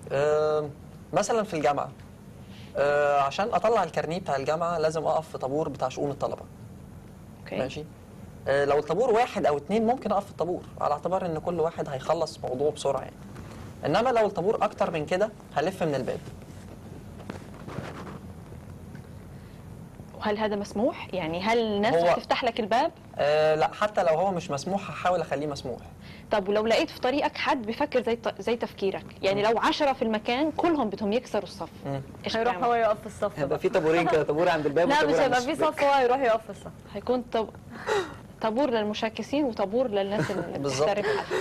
آه، مثلا في الجامعه آه، عشان اطلع الكارنيه بتاع الجامعه لازم اقف في طابور بتاع شؤون الطلبه اوكي ماشي آه، لو الطابور واحد او اتنين ممكن اقف في الطابور على اعتبار ان كل واحد هيخلص موضوعه بسرعه يعني انما لو الطابور اكتر من كده هلف من الباب وهل هذا مسموح؟ يعني هل الناس هو- رح تفتح لك الباب؟ أه لا حتى لو هو مش مسموح هحاول اخليه مسموح طب ولو لقيت في طريقك حد بفكر زي ط- زي تفكيرك، يعني لو عشرة في المكان كلهم بدهم يكسروا الصف مم. ايش هيروح بتعمل؟ هو يقف في الصف هيبقى بقى. في طابورين كده طابور عند الباب لا وطابور مش عند هيبقى في الشباك. صف هو يروح يقف في الصف هيكون طب... طابور للمشاكسين وطابور للناس اللي بالظبط. بتحترف حد.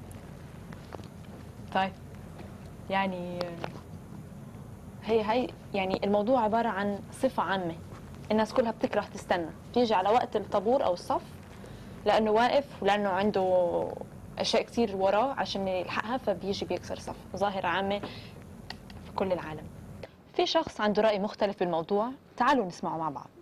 طيب يعني هي هي يعني الموضوع عبارة عن صفة عامة الناس كلها بتكره تستنى بتيجي على وقت الطابور أو الصف لأنه واقف ولأنه عنده أشياء كتير وراه عشان يلحقها فبيجي بيكسر صف ظاهرة عامة في كل العالم في شخص عنده رأي مختلف بالموضوع تعالوا نسمعه مع بعض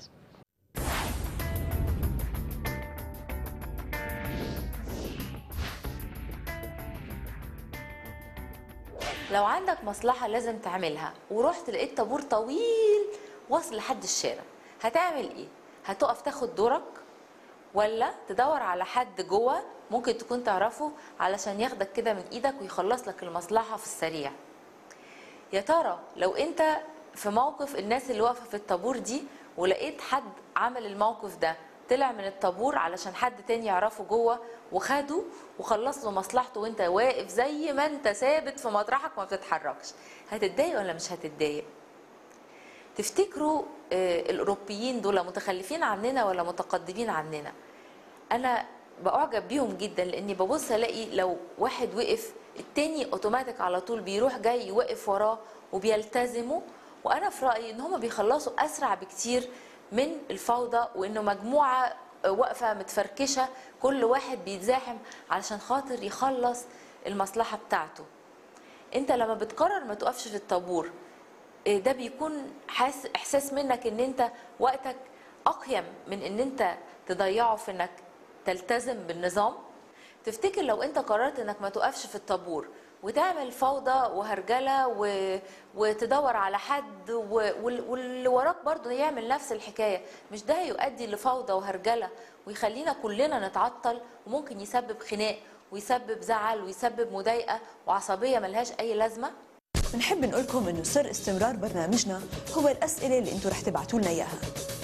لو عندك مصلحة لازم تعملها ورحت لقيت طابور طويل واصل لحد الشارع هتعمل ايه؟ هتقف تاخد دورك ولا تدور على حد جوه ممكن تكون تعرفه علشان ياخدك كده من ايدك ويخلص لك المصلحة في السريع يا ترى لو انت في موقف الناس اللي واقفة في الطابور دي ولقيت حد عمل الموقف ده طلع من الطابور علشان حد تاني يعرفه جوه وخده وخلص له مصلحته وانت واقف زي ما انت ثابت في مطرحك ما بتتحركش هتتضايق ولا مش هتتضايق تفتكروا آه، الاوروبيين دول متخلفين عننا ولا متقدمين عننا انا باعجب بيهم جدا لاني ببص الاقي لو واحد وقف التاني اوتوماتيك على طول بيروح جاي يوقف وراه وبيلتزموا وانا في رايي ان هم بيخلصوا اسرع بكتير من الفوضى وانه مجموعه واقفه متفركشه كل واحد بيتزاحم علشان خاطر يخلص المصلحه بتاعته انت لما بتقرر ما تقفش في الطابور إيه ده بيكون حاس احساس منك ان انت وقتك اقيم من ان انت تضيعه في انك تلتزم بالنظام تفتكر لو انت قررت انك ما تقفش في الطابور وتعمل فوضى وهرجله و... وتدور على حد و... وال- واللي وراك برضه يعمل نفس الحكايه مش ده يؤدي لفوضى وهرجله ويخلينا كلنا نتعطل وممكن يسبب خناق ويسبب زعل ويسبب مضايقه وعصبيه ملهاش اي لازمه بنحب نقول لكم انه سر استمرار برنامجنا هو الاسئله اللي انتم رح تبعتوا لنا اياها